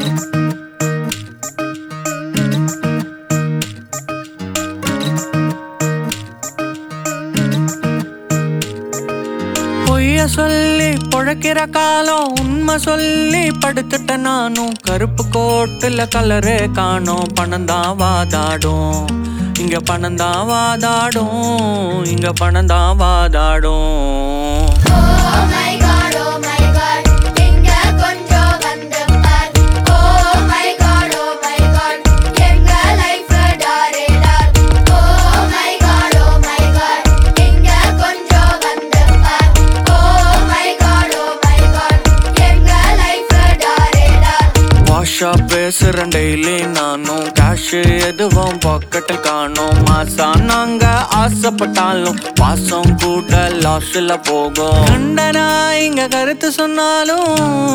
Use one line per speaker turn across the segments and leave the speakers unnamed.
பொய்ய சொல்லி பொழக்கிற காலம் உண்மை சொல்லி படுத்துட்ட நானும் கருப்பு கோட்டுல கலரு காணோம் பணம் தான் வாதாடும் இங்க பணம் தான் வாதாடும் இங்க பணம் தான் வாதாடும்
Oh my god, oh my god, எங்க கொஞ்சம் வந்து பார். Oh my god, oh my god, எங்க life டாரே tar. Oh my god, oh my god, எங்க கொஞ்சம் வந்து பார். Oh my god, oh my god, எங்க life டாரே டார்.
வாஷா பேசுறேன் டெய்லி நானும் கேஷ் எதுவும் பாக்கெட்டில் காணும் மாசா நாங்க ஆசைப்பட்டாலும் பாசம் கூட லாஸ்ட்ல போகும் கண்டனா இங்க கருத்து சொன்னாலும்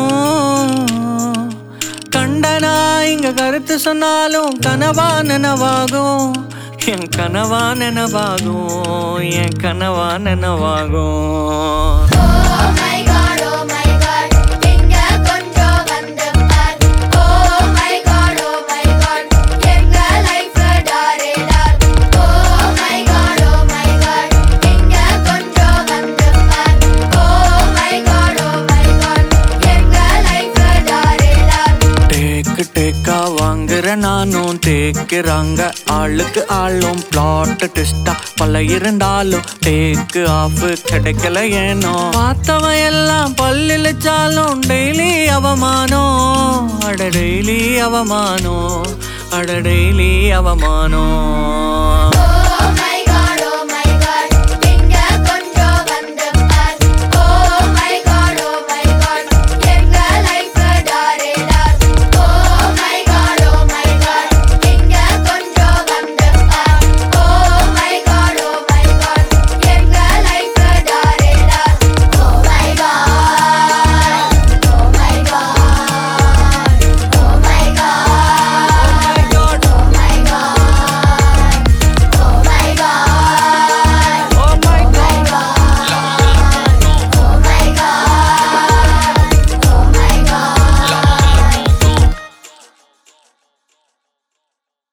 கண்டனா இங்க கருத்து சொன்னாலும் கனவா நனவாகும் என் கனவா நனவாகும் என் கனவா நனவாகும்
Oh my god, oh my god, எங்க கொஞ்சம் வந்து பார். Oh my god, oh my god, எங்க life டாரே tar. Oh my god, oh my god, எங்க கொஞ்சம் வந்து பார். Oh my god, oh my god, எங்க life டாரே டார்.
டேக்கு டேக்கா வாங்குற நானும் தேக்குறாங்க ஆளுக்கு ஆளும் பிளாட் டெஸ்டா பல இருந்தாலும் டேக்கு ஆஃப் கிடைக்கல ஏனோ பார்த்தவன் எல்லாம் பல்லிழிச்சாலும் டெய்லி அவமானம் அட டெய்லி அவமானம் அட டெய்லி அவமானம்